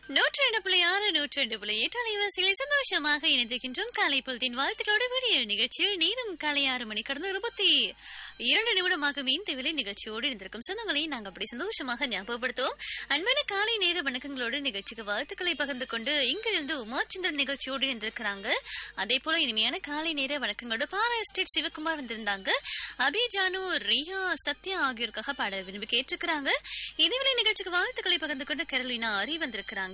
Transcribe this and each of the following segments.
நூற்றி ரெண்டு புள்ளி ஆறு நூற்றி ரெண்டு புள்ளி எட்டு அலைவரிசையில் சந்தோஷமாக இணைந்திருக்கின்றோம் காலை பொழுதின் வாழ்த்துக்களோடு விடிய நிகழ்ச்சியில் நேரம் காலை ஆறு மணி கடந்த இருபத்தி இரண்டு நிமிடமாக மீன் விலை நிகழ்ச்சியோடு இருந்திருக்கும் சொந்தங்களை நாங்கள் அப்படி சந்தோஷமாக ஞாபகப்படுத்துவோம் அன்பான காலை நேர வணக்கங்களோடு நிகழ்ச்சிக்கு வாழ்த்துக்களை பகிர்ந்து கொண்டு இங்கிருந்து உமாச்சந்திரன் நிகழ்ச்சியோடு இருந்திருக்கிறாங்க அதே போல இனிமையான காலை நேர வணக்கங்களோடு பாரா எஸ்டேட் சிவகுமார் வந்திருந்தாங்க அபிஜானு ரியா சத்யா ஆகியோருக்காக பாட விரும்பி கேட்டிருக்கிறாங்க இதேவேளை நிகழ்ச்சிக்கு வாழ்த்துக்களை பகிர்ந்து கொண்டு கரோலினா அரி வந்திருக்கிறாங்க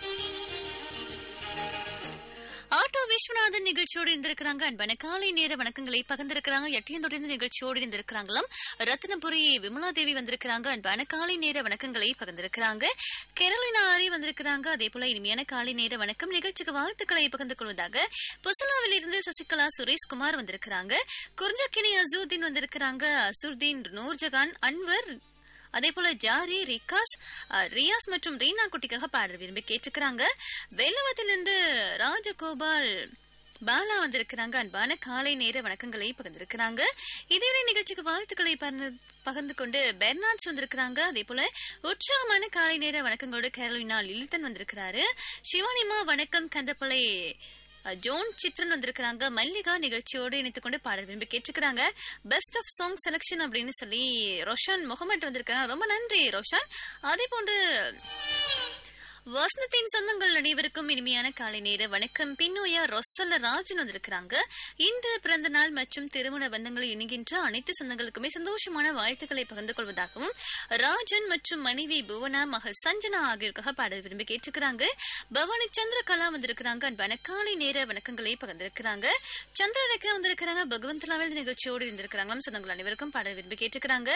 ஆட்டோ விஸ்வநாதன் நிகழ்ச்சியோடு இருந்திருக்கிறாங்க அன்பான காலை நேர வணக்கங்களை பகிர்ந்திருக்கிறாங்க எட்டியம் தொடர்ந்து நிகழ்ச்சியோடு இருந்திருக்கிறாங்களாம் ரத்னபுரி விமலா தேவி வந்திருக்கிறாங்க அன்பான காலை நேர வணக்கங்களை பகிர்ந்திருக்கிறாங்க கேரளினா ஆரி வந்திருக்கிறாங்க அதே போல இனிமையான காலை நேர வணக்கம் நிகழ்ச்சிக்கு வாழ்த்துக்களை பகிர்ந்து கொள்வதாக புசலாவில் இருந்து சசிகலா சுரேஷ்குமார் வந்திருக்கிறாங்க குறிஞ்சக்கினி அசூதீன் வந்திருக்கிறாங்க அசுர்தீன் நூர்ஜகான் அன்வர் அதே போல ஜாரி ரிகாஸ் அஹ், ரியாஸ் மற்றும் ரீனா குட்டிக்காக பாட விரும்பி கேட்டிருக்கிறாங்க வெள்ளவத்திலிருந்து ராஜகோபால் பாலா வந்திருக்கிறாங்க அன்பான காலை நேர வணக்கங்களை பகிர்ந்திருக்கிறாங்க இதே நிகழ்ச்சிக்கு வாழ்த்துக்களை பகிர்ந்து- பகிர்ந்து கொண்டு பெர்னாட்ஸ் வந்திருக்கிறாங்க அதே போல உற்சாகமான காலை நேர வணக்கங்களோடு கேரளினா லில்டன் வந்திருக்கிறாரு சிவானிமா வணக்கம் கந்தப்பளை அஹ், ஜோன் சித்ரன் வந்திருக்கிறாங்க மல்லிகா நிகழ்ச்சியோடு இணைத்துக் கொண்டு பாட விரும்பி கேட்டிருக்கிறாங்க பெஸ்ட் ஆஃப் சாங் செலக்ஷன் அப்படின்னு சொல்லி ரோஷன் முகமது வந்திருக்காங்க ரொம்ப நன்றி ரோஷன் அதே போன்று வசந்தத்தின் சொந்தங்கள் அனைவருக்கும் இனிமையான காலை நேர வணக்கம் பின்னோயா ரொசல்ல ராஜன் வந்திருக்கிறாங்க இந்த பிறந்த நாள் மற்றும் திருமண பந்தங்களில் இணைகின்ற அனைத்து சொந்தங்களுக்குமே சந்தோஷமான வாழ்த்துக்களை பகிர்ந்து கொள்வதாகவும் ராஜன் மற்றும் மனைவி புவனா மகள் சஞ்சனா ஆகியோருக்காக பாட விரும்பி கேட்டிருக்கிறாங்க பவானி சந்திரகலா வந்திருக்கிறாங்க அன்பான காலை நேர வணக்கங்களை பகிர்ந்திருக்கிறாங்க சந்திரனுக்கு வந்திருக்கிறாங்க பகவந்தலாவில் நிகழ்ச்சியோடு இருந்திருக்கிறாங்க சொந்தங்கள் அனைவருக்கும் பாட விரும்பி கேட்டிருக்கிறாங்க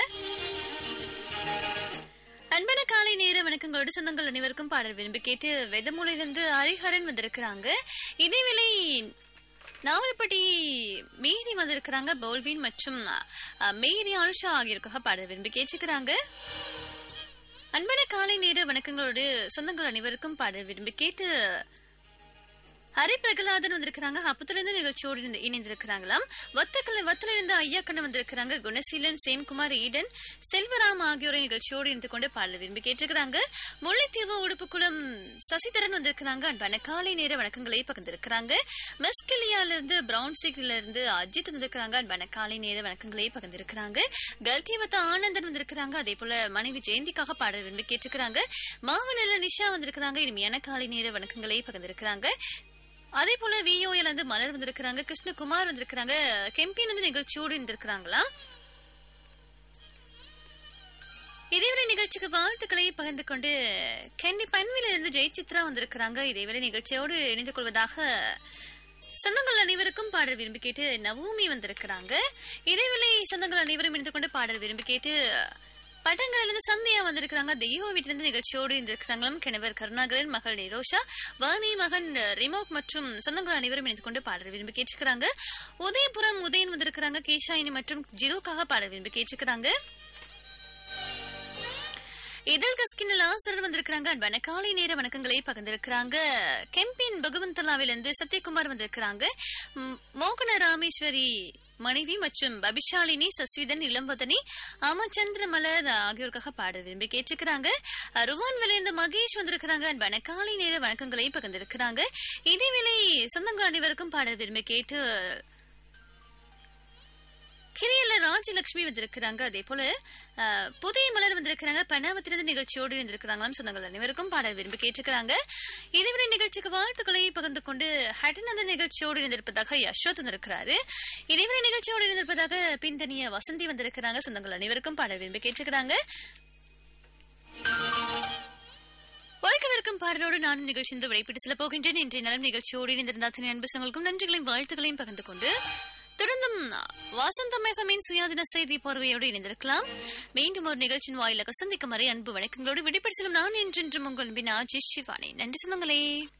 அன்பான காலை நேர வணக்கங்களோடு சொந்தங்கள் அனைவருக்கும் பாடல் விரும்பி கேட்டு வெதமூலையிலிருந்து ஹரிஹரன் வந்திருக்கிறாங்க இதேவேளை நாவல்பட்டி மேரி வந்திருக்கிறாங்க பவுல்வின் மற்றும் அஹ், மேரி ஆனுஷா ஆகியோருக்காக பாடல் விரும்பி கேட்டுக்கிறாங்க அன்பான காலை நேர வணக்கங்களோடு சொந்தங்கள் அனைவருக்கும் பாடல் விரும்பி கேட்டு ஹரி பிரகலாதன் வந்திருக்கிறாங்க அப்பத்திலிருந்து நிகழ்ச்சியோடு இணைந்து- இணைந்திருக்கிறாங்களாம் வத்தக்கல வத்தல இருந்து ஐயா கண்ணு வந்திருக்கிறாங்க குணசீலன் சேம்குமார் ஈடன் செல்வராம் ஆகியோரை நிகழ்ச்சியோடு இணைந்து கொண்டு பாடல் விரும்பி கேட்டிருக்கிறாங்க முல்லைத்தீவு உடுப்புக்குளம் சசிதரன் வந்திருக்கிறாங்க அன்பான காலை நேர வணக்கங்களை பகிர்ந்திருக்கிறாங்க மெஸ்கிலியால இருந்து பிரவுன் சீக்கிரில இருந்து அஜித் வந்திருக்கிறாங்க அன்பான காலை நேர வணக்கங்களை பகிர்ந்திருக்கிறாங்க கல்கிவத்த ஆனந்தன் வந்திருக்கிறாங்க அதே போல மனைவி ஜெயந்திக்காக பாடல் விரும்பி கேட்டிருக்கிறாங்க மாவனல்ல நிஷா வந்திருக்கிறாங்க இனிமையான காலை நேர வணக்கங்களை பகிர்ந்திருக்கிறாங்க அதே போல விஓஎல் வந்து மலர் வந்திருக்கிறாங்க கிருஷ்ணகுமார் வந்திருக்கிறாங்க கெம்பின் வந்து நிகழ்ச்சியோடு இருந்திருக்கிறாங்களாம் இதேவரை நிகழ்ச்சிக்கு வாழ்த்துக்களை பகிர்ந்து கொண்டு கென்னி பன்வில இருந்து ஜெயசித்ரா வந்திருக்கிறாங்க இதேவரை நிகழ்ச்சியோடு இணைந்து கொள்வதாக சொந்தங்கள் அனைவருக்கும் பாடல் விரும்பி கேட்டு நவோமி வந்திருக்கிறாங்க இதேவேளை சொந்தங்கள் அனைவரும் இணைந்து கொண்டு பாடல் விரும்பி கேட்டு பட்டங்கள்ல இருந்து சந்தியா வந்திருக்கிறாங்க தெய்வ வீட்டிலிருந்து நிகழ்ச்சியோடு இருந்திருக்கிறாங்களும் கிணவர் கருணாகரன் மகள் நிரோஷா வாணி மகன் ரிமோக் மற்றும் சொந்தங்கள் அனைவரும் இணைந்து கொண்டு பாடல் விரும்பி கேட்டிருக்கிறாங்க உதயபுரம் உதயன் வந்திருக்கிறாங்க கேஷாயினி மற்றும் ஜிதுக்காக பாடல் விரும்பி கேட்டிருக்கிறாங்க இதழ் கஸ்கினில் ஆசிரியர் வந்திருக்கிறாங்க அன்பான காலை நேர வணக்கங்களை பகிர்ந்திருக்கிறாங்க கெம்பின் பகவந்தலாவிலிருந்து சத்யகுமார் வந்திருக்கிறாங்க ம், மோகன ராமேஸ்வரி மனைவி மற்றும் பபிஷாலினி சஸ்விதன் இளம்பதனி அமச்சந்திர மலர் ஆகியோருக்காக பாட விரும்பி கேட்டிருக்கிறாங்க ருவான் விளைந்த மகேஷ் வந்திருக்கிறாங்க அன்பான காலை நேர வணக்கங்களை பகிர்ந்திருக்கிறாங்க இதேவேளை சொந்தங்கள் அனைவருக்கும் பாட விரும்பி கேட்டு கிரியல்ல ராஜலட்சுமி வந்திருக்கிறாங்க அதே போல அஹ், புதிய மலர் வந்திருக்கிறாங்க பணாவத்திலிருந்து நிகழ்ச்சியோடு இருந்திருக்கிறாங்களாம் சொந்தங்கள் அனைவருக்கும் பாடல் விரும்பி கேட்டிருக்கிறாங்க இதுவரை நிகழ்ச்சிக்கு வாழ்த்துக்களை பகிர்ந்து கொண்டு ஹட்டனந்த நிகழ்ச்சியோடு இருந்திருப்பதாக யசோத் வந்திருக்கிறாரு இதேவரை நிகழ்ச்சியோடு இருந்திருப்பதாக பின்தனிய வசந்தி வந்திருக்கிறாங்க சொந்தங்கள் அனைவருக்கும் பாடல் விரும்பி கேட்டிருக்கிறாங்க ஒழுக்கவிருக்கும் பாடலோடு நானும் நிகழ்ச்சிந்து விடைபெற்று செல்ல போகின்றேன் இன்றைய நலம் நிகழ்ச்சியோடு இணைந்திருந்த அத்தனை அன்பு சங்களுக்கும் நன்றிகளையும் வாழ்த்துக்களையும் பகிர்ந்து கொண்டு தொடர்ந்தும் வாசந்தம் எஃப்எம்மின் சுயாதீன செய்தி பார்வையோடு இணைந்திருக்கலாம் மீண்டும் ஒரு நிகழ்ச்சியின் வாயிலாக சந்திக்கும் வரை அன்பு வணக்கங்களோடு விடைபெற்று செல்லும் நான் என்றென்றும் உங்கள் பின் ஆஜி சிவானி நன்றி சொந்தங்களே